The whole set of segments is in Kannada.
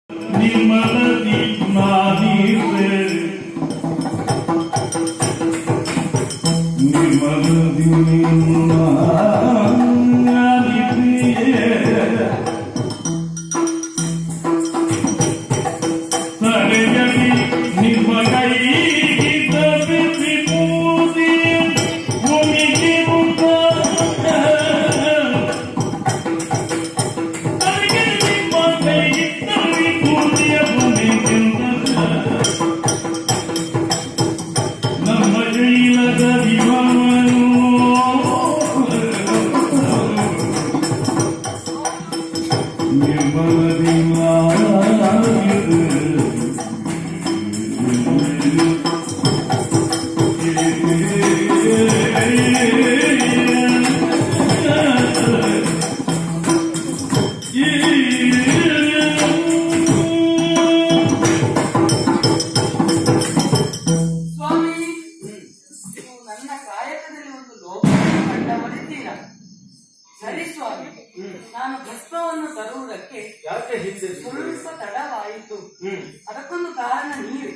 ನಿಮ್ಮದಿ ನಾನೀರೆ ನಿಮ್ಮದಿ ನಿಮ್ಮ ನಾನಿದೆಯೇ ತಲೆಯಲ್ಲಿ ನಿಮ್ಮ ಕೈಗಿದ್ದ ಬಿಸಿ ಬೂದಿ ಭೂಮಿಗೆ ಮುಖ ತಲೆಗೆ ನಿಮ್ಮ ಕೈಗಿದ್ದ ವಿಭೂತಿಯ ಭೂಮಿಗಿಂತ ನಮ್ಮ ಕೈಲದ ವಿಮಾನವು ನಿರ್ಮಲದಿ ಸ್ವಾಮಿ ನೀವು ನನ್ನ ಕಾಯಕದಲ್ಲಿ ಒಂದು ಲೋಕವನ್ನು ಕಂಡವರಿದ್ದೀರಾ ಸರಿ ಸ್ವಾಮಿ ನಾನು ಭಸ್ಮವನ್ನು ತರುವುದಕ್ಕೆ ಯಾಕೆ ಹಿಂದೆ ಸ್ವಲ್ಪ ತಡವಾಯಿತು ಹ್ಮ್ ಅದಕ್ಕೊಂದು ಕಾರಣ ನೀವೇ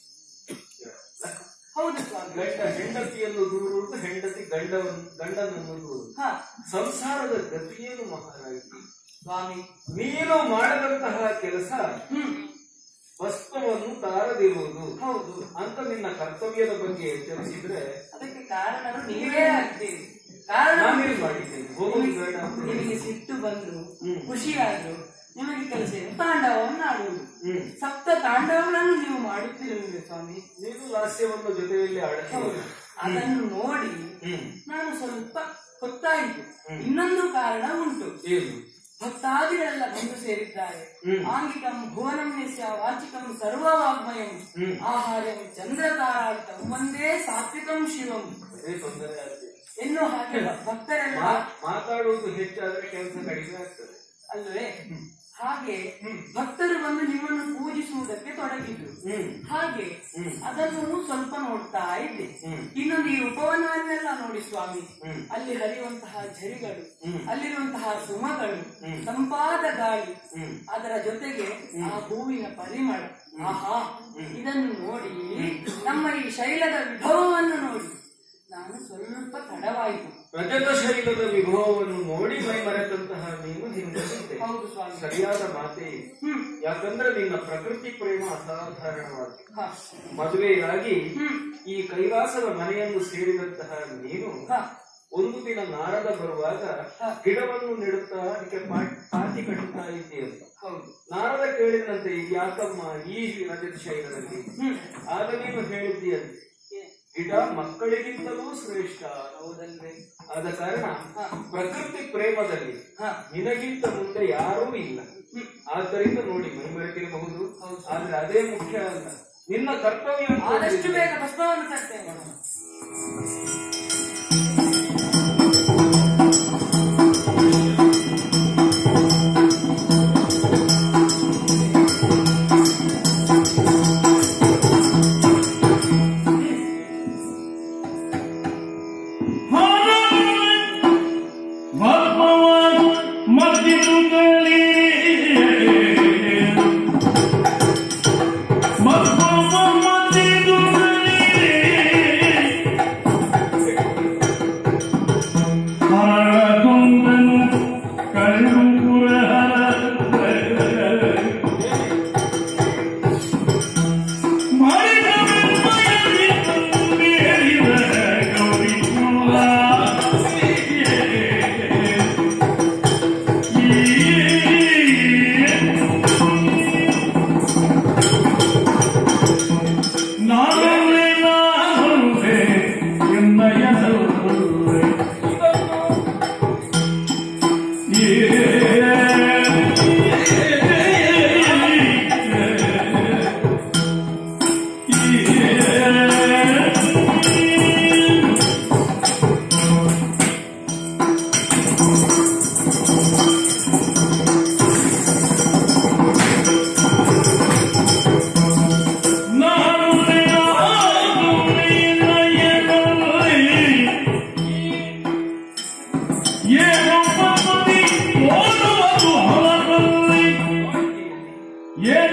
ಹೌದು ಸ್ವಾಮಿ ಗಂಡ ಹೆಂಡತಿಯನ್ನು ದೂರುವುದು ಹೆಂಡತಿ ಗಂಡವನ್ನು ಗಂಡನನ್ನು ದೂರುವುದು ಹ ಸಂಸಾರದ ಗತಿಯೇನು ಮಹಾರಾಜಿ ಸ್ವಾಮಿ ನೀನು ಮಾಡದಂತಹ ಕೆಲಸ ಹ್ಮ್ ಭಸ್ಮವನ್ನು ತಾರದಿರುವುದು ಹೌದು ಅಂತ ನಿನ್ನ ಕರ್ತವ್ಯದ ಬಗ್ಗೆ ಎಚ್ಚರಿಸಿದ್ರೆ ಅದಕ್ಕೆ ಕಾರಣರು ನೀವೇ ಆಗ್ತೀರಿ ಕಾರಣ ನಾನೇನ್ ಮಾಡಿದ್ದೇನೆ ಹೋಗುದು ಬೇಡ ಅಂತ ಹೇಳಿ. ನಿಮಗೆ ಸಿಟ್ಟು ಬಂದ್ರು ಹ್ಮ್. ಖುಷಿಯಾದ್ರು ನಿಮಗೆ ಕೆಲಸ ಏನು? ತಾಂಡವವನ್ನು ಆಡುವುದು ಹ್ಮ್ ಸಪ್ತ ತಾಂಡವಗಳನ್ನು ನೀವು ಮಾಡುತ್ತಿರುವಿರಿ ಸ್ವಾಮಿ ನೀನು ಲಾಸ್ಯವನ್ನು ಜೊತೆಯಲ್ಲಿ ಹೌದು. ಆಡಬಹುದು ಅದನ್ನು ನೋಡಿ ಹ್ಮ್ ನಾನು ಸ್ವಲ್ಪ ಗೊತ್ತಾಯಿತು ಹ್ಮ್. ಇನ್ನೊಂದು ಕಾರಣ ಉಂಟು ಏನು ಭಕ್ತಾದಿಗಳೆಲ್ಲ ಬಂದು ಸೇರಿದ್ದಾರೆ ಹ್ಮ್. ಆಂಗಿಕಂ ಭುವನಂ ಯಸ್ಯ ವಾಚಿಕಂ ಸರ್ವವಾಗ್ಮಯಂ ಹ್ಮ್. ಆಹಾರ್ಯಂ ಚಂದ್ರತಾರಾರ್ಥಂ ಒಂದೇ ಸಾತ್ವಿಕಂ ಶಿವಂ ಅದೇ ತೊಂದರೆ ಆಗ್ತದೆ ಎನ್ನುವ ಹಾಗೆ ಭಕ್ತರೆಲ್ಲ ಮಾ- ಮಾತಾಡುವುದು ಹೆಚ್ಚಾದ್ರೆ ಕೆಲಸ ಕಡಿಮೆ ಆಗ್ತದೆ ಅಲ್ವೇ ಹಾಗೆ ಭಕ್ತರು ಬಂದು ನಿಮ್ಮನ್ನು ಪೂಜಿಸುವುದಕ್ಕೆ ತೊಡಗಿದ್ರು ಹ್ಮ್ ಹಾಗೆ ಹ್ಮ್. ಅದನ್ನು ಸ್ವಲ್ಪ ನೋಡ್ತಾ ಇದ್ದೆ ಹ್ಮ್. ಇನ್ನೊಂದು ಈ ಉಪವನವನ್ನೆಲ್ಲ ನೋಡಿ ಸ್ವಾಮಿ ಹ್ಮ್. ಅಲ್ಲಿ ಹರಿಯುವಂತಹ ಝರಿಗಳು ಹ್ಮ್. ಅಲ್ಲಿರುವಂತಹ ಸುಮಗಳು ಹ್ಮ್. ತಂಪಾದ ಗಾಳಿ ಹ್ಮ್. ಅದರ ಜೊತೆಗೆ ಆ ಹೂವಿನ ಪರಿಮಳ ಆಹಾ ಇದನ್ನು ನೋಡಿ ನಮ್ಮ ಈ ಶೈಲದ ವಿಭವವನ್ನು ನೋಡಿ ನಾನು ಸ್ವಲ್ಪ ತಡವಾಯಿತು ರಜತ ಶೈಲದ ವಿಭವವನ್ನು ನೋಡಿ ಮೈ ಮರೆತಂತಹ ನೀನು ಹಿಂದೆ ನಿಂತೆ. ಹೌದು ಸ್ವಾಮಿ ಸರಿಯಾದ ಮಾತೇ ಇದು. ಹ್ಮ್ ಯಾಕಂದ್ರೆ ನಿನ್ನ ಪ್ರಕೃತಿ ಪ್ರೇಮ ಅಸಾಧಾರಣವಾದ ಹ. ಮದುವೆಯಾಗಿ ಹ್ಮ್ ಈ ಕೈಲಾಸದ ಮನೆಯನ್ನು ಸೇರಿದಂತಹ ನೀನು ಹ. ಒಂದು ದಿನ ನಾರದ ಬರುವಾಗ ಹ. ಗಿಡವನ್ನು ನೆಡುತ್ತಾ ಅದಕ್ಕೆ ಪಾ- ಪಾತಿ ಕಟ್ಟುತ್ತಾ ಇದ್ದೀಯಂತ ಹೌದು ನಾರದ ಕೇಳಿದಂತೆ ಇದು ಯಾಕಮ್ಮ ಈ ರಜತ ಶೈಲದಲ್ಲಿ ಹ್ಮ್ ಆಗ ನೀನು ಹೇಳಿದ್ದೀಯಂತೆ ಏ- ಗಿಡ ಮಕ್ಕಳಿಗಿಂತಲೂ ಶ್ರೇಷ್ಠ ಹೌದಲ್ವೇ ಆದ ಕಾರಣ ಹ. ಪ್ರಕೃತಿ ಪ್ರೇಮದಲ್ಲಿ ಹ. ನಿನಗಿಂತ ಮುಂದೆ ಯಾರೂ ಇಲ್ಲ ಹ್ಮ್. ಆದ್ದರಿಂದ ನೋಡಿ ಮೈಮರೆತಿರಬಹುದು ಹೌದು. ಆದ್ರೆ ಅದೇ ಮುಖ್ಯ ಅಲ್ಲ ನಿನ್ನ ಕರ್ತವ್ಯ ಅಂತ ಆದಷ್ಟು ಹೇಳಿದ್ರೆ- ಬೇಗ ಭಸ್ಮವನ್ನು ತರ್ತೇನೆ ನಾನಲ್ಲೇ ನಾನಲ್ಲೇ ಎನ್ನಯ್ಯನಲ್ಲೇ ಏನು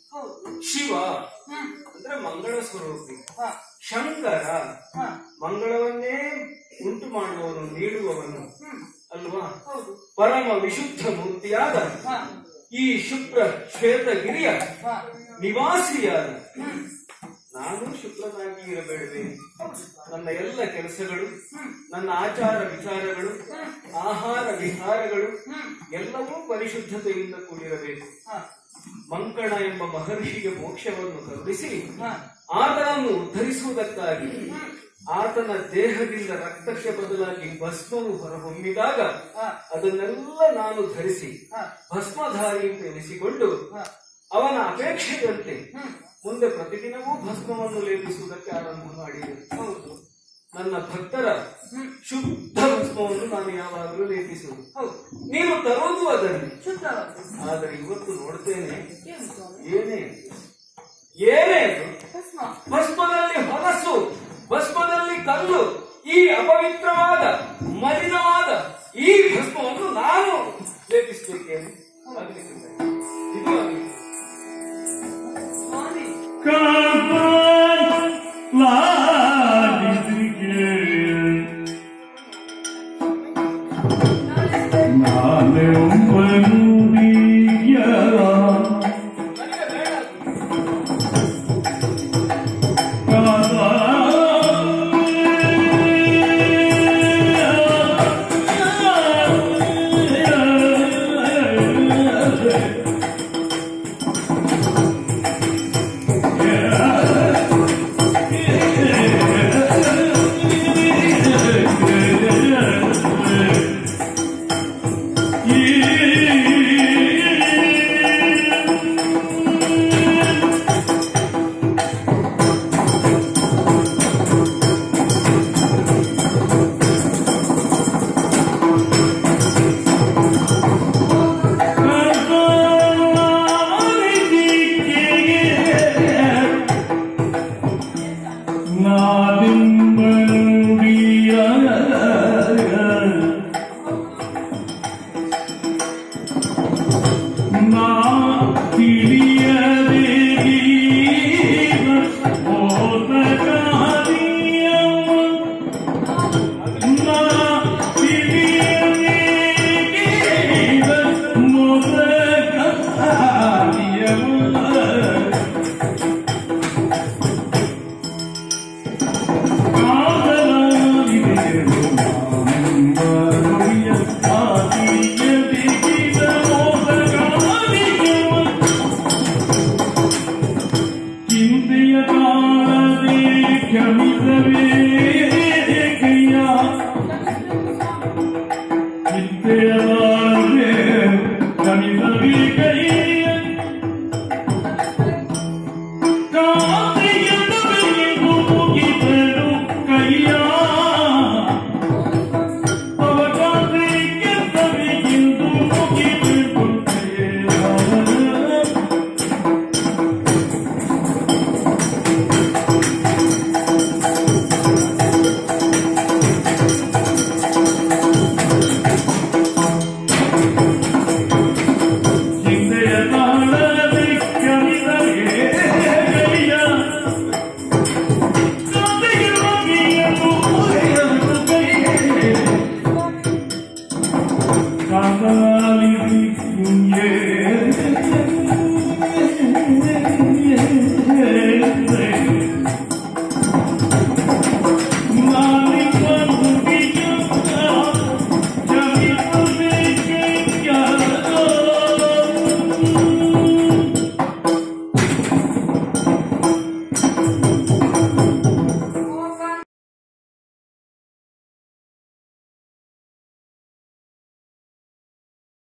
ಹೌದು ಶಿವ ಹ್ಮ್ ಅಂದ್ರೆ ಮಂಗಳ ಸ್ವರೂಪಿ ಹ ಶಂಕರ ಹ ಮಂಗಳವನ್ನೇ ಉಂಟು ಮಾಡುವವನು ನೀಡುವವನು ಹ್ಮ್ ಅಲ್ವಾ ಹೌದು ಪರಮ ವಿಶುದ್ಧ ಮೂರ್ತಿಯಾದ ಹ ಈ ಶುಕ್ರ ಶ್ವೇತಗಿರಿಯ ಹ ನಿವಾಸಿಯಾದ ಹ್ಮ್ ನಾನು ಶುಕ್ರನಾಗಿ ಇರಬೇಡವೆ ಹೌದು ನನ್ನ ಎಲ್ಲ ಕೆಲಸಗಳು ಹ್ಮ್ ನನ್ನ ಆಚಾರ ವಿಚಾರಗಳು ಆಹಾರ ವಿಹಾರಗಳು ಹ್ಮ್ ಎಲ್ಲವೂ ಪರಿಶುದ್ಧತೆಯಿಂದ ಕೂಡಿರಬೇಕು ಹ ಮಂಕಣ ಎಂಬ ಮಹರ್ಷಿಗೆ ಮೋಕ್ಷವನ್ನು ಕರುಣಿಸಿ ಹ ಆತನನ್ನು ಉದ್ಧರಿಸುವುದಕ್ಕಾಗಿ ಆತನ ದೇಹದಿಂದ ರಕ್ತಕ್ಕೆ ಬದಲಾಗಿ ಭಸ್ಮವು ಹೊರಹೊಮ್ಮಿದಾಗ ಹ ಅದನ್ನೆಲ್ಲ ನಾನು ಧರಿಸಿ ಹ ಭಸ್ಮಧಾರಿ ಅಂತ ಎನಿಸಿಕೊಂಡು ಹ ಅವನ ಅಪೇಕ್ಷೆಯಂತೆ ಹ್ಮ್ ಮುಂದೆ ಪ್ರತಿದಿನವೂ ಭಸ್ಮವನ್ನು ಲೇಪಿಸುವುದಕ್ಕೆ ಆರಂಭ ಮಾಡಿದೆ ಹೌದು ನನ್ನ ಭಕ್ತರ ಹ್ಮ್ ಶುದ್ಧ ಭಸ್ಮವನ್ನು ನಾನು ಯಾವಾಗಲೂ ಲೇಪಿಸುವುದು ಹೌದು ನೀನು ತರೋದು ಅದನ್ನೇ ಶುದ್ಧವಾದ ಆದರೆ ಇವತ್ತು ನೋಡ್ತೇನೆ ಏನು ಸ್ವಾಮಿ ಏನೇ